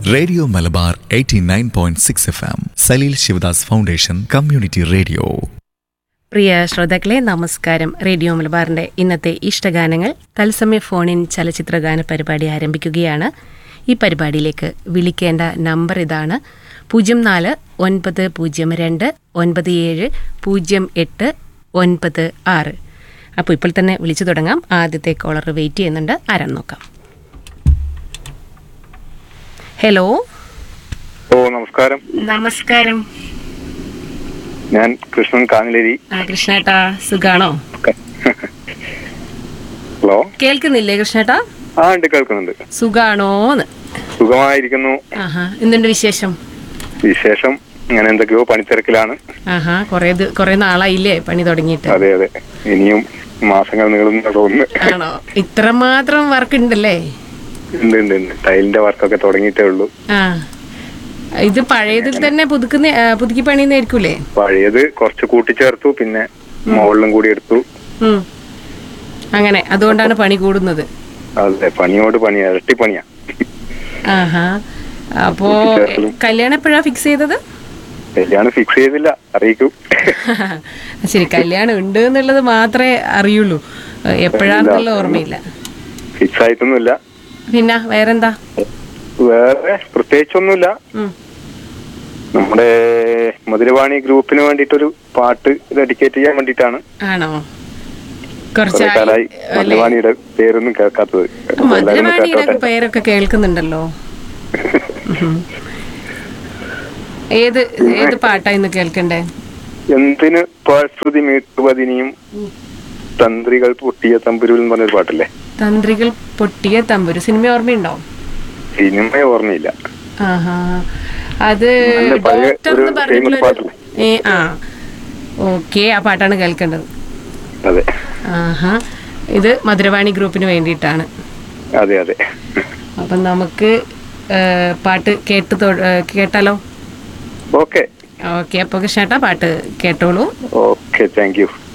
Radio Malabar 89.6 F M Saleel Sivadas foundation community radio പ്രിയ ശ്രോതാക്കളെ നമസ്കാരം റേഡിയോ മലബാറിന്റെ ഇന്നത്തെ ഇഷ്ടഗാനങ്ങൾ തത്സമയ ഫോണിൻ ചലച്ചിത്രഗാന പരിപാടി ആരംഭിക്കുകയാണ് ഈ പരിപാടിയിലേക്ക് വിളിക്കേണ്ട നമ്പർ ഇതാണ് പൂജ്യം നാല് ഒൻപത് പൂജ്യം രണ്ട് ഒൻപത് ഏഴ് പൂജ്യം എട്ട് ഒൻപത് ആറ് അപ്പോൾ ഇപ്പോൾ തന്നെ വിളിച്ചു തുടങ്ങാം ആദ്യത്തെ കോളർ വെയിറ്റ് ചെയ്യുന്നുണ്ട് ആരാണ് നോക്കാം ഹലോ ഓ നമസ്കാരം നമസ്കാരം ഞാൻ കൃഷ്ണൻ കാഞ്ഞിലേരി ആ കൃഷ്ണേട്ടാ സുഖാണോ ഹലോ കേൾക്കുന്നില്ലേ കൃഷ്ണേട്ടാ ആ ഉണ്ട് കേൾക്കുന്നുണ്ട് സുഖാണോന്ന് സുഖമായിരിക്കുന്നു ആഹാ എന്തുണ്ട് വിശേഷം വിശേഷം ഇങ്ങനെ എന്തൊക്കെയോ പണിത്തിരക്കിലാണ് ആഹാ കൊറേ ദി- കൊറേ നാളായില്ലേ പണി തുടങ്ങിയിട്ട് അതെ അതെ ഇനിയും മാസങ്ങൾ നീളുന്ന തോന്നുന്നു ആണോ ഇത്രമാത്രം വർക്ക് ഉണ്ടല്ലേ ഉണ്ട് ഉണ്ട് ഉണ്ട് ടൈലിന്റെ വർക്കൊക്കെ തുടങ്ങിയിട്ടേ ഉള്ളൂ ആ ഇത് പഴയതിൽ തന്നെ പുതുക്കുന്ന ആ, പുതുക്കി പണിയുന്നായിരിക്കൂലേ പഴയത് കുറച്ച് കൂട്ടിച്ചേർത്തു പിന്നെ മുകളിലും കൂടി എടുത്തു ഉം. അങ്ങനെ അതുകൊണ്ടാണ് പണി കൂടുന്നത് അതെ പണിയോട് പണിയാ ഇരട്ടി പണിയാ ആഹാ അപ്പോ കൂട്ടിച്ചേർക്കലും. കല്യാണം എപ്പോഴാ ഫിക്സ് ചെയ്തത് കല്യാണം ഫിക്സ് ചെയ്തില്ല അറിയിക്കൂ ശരി കല്യാണം ഉണ്ട് എന്നുള്ളത് മാത്രമേ അറിയുള്ളൂ എപ്പോഴാണെന്നുള്ള ഓർമ്മയില്ല ഫിക്സ് ആയിട്ടൊന്നുമില്ല പിന്നെ വേറെന്താ വേറെ പ്രത്യേകിച്ചൊന്നുമില്ല ഉം. നമ്മുടെ മധുരവാണി ഗ്രൂപ്പിന് വേണ്ടിയിട്ടൊരു പാട്ട് ഡെഡിക്കേറ്റ് ചെയ്യാൻ വേണ്ടിയിട്ടാണ് ആണോ കുറെ കാലമായി കുറച്ചായി അല്ലേ മധുരവാണിയുടെ പേരൊന്നും കേൾക്കാത്തത് അപ്പൊ എല്ലാവരും ഒന്ന് മധുരവാണിയുടെ കേട്ടോട്ടെ പേരൊക്കെ കേൾക്കുന്നുണ്ടല്ലോ ഉഹും. ഏത് ഏത് പാട്ടാ ഇന്ന് കേൾക്കണ്ടേ എന്തിന് പാഴ്ശ്രുതി മീട്ടുപതിനിയും തന്ത്രികൾ പൊട്ടിയ തമ്പുരുവിൽ എന്ന് പറഞ്ഞൊരു പാട്ടല്ലേ തന്ത്രികൾ പൊട്ടിയ തമ്പുരു സിനിമ ഓർമ്മയുണ്ടോ സിനിമ ഓർമ്മയില്ല ആഹാ അത് നല്ല പഴയ ഡോക്ടർ ഒരു എന്ന് പറഞ്ഞിട്ടുള്ള famous പാട്ടല്ലേ? ഏ ആ ഓക്കെ ആ പാട്ടാണ് കേൾക്കേണ്ടത് അതെ ആഹാ ഇത് മധുരവാണി ഗ്രൂപ്പിന് വേണ്ടിയിട്ടാണ് അതെ അതെ അപ്പം നമുക്ക് ഏ, പാട്ട് കേട്ട് തൊ- ഏ, കേട്ടാലോ ഓക്കെ ഓക്കെ അപ്പോൾ കൃഷ്ണേട്ടാ പാട്ട് കേട്ടോളൂ ഓക്കെ താങ്ക് യു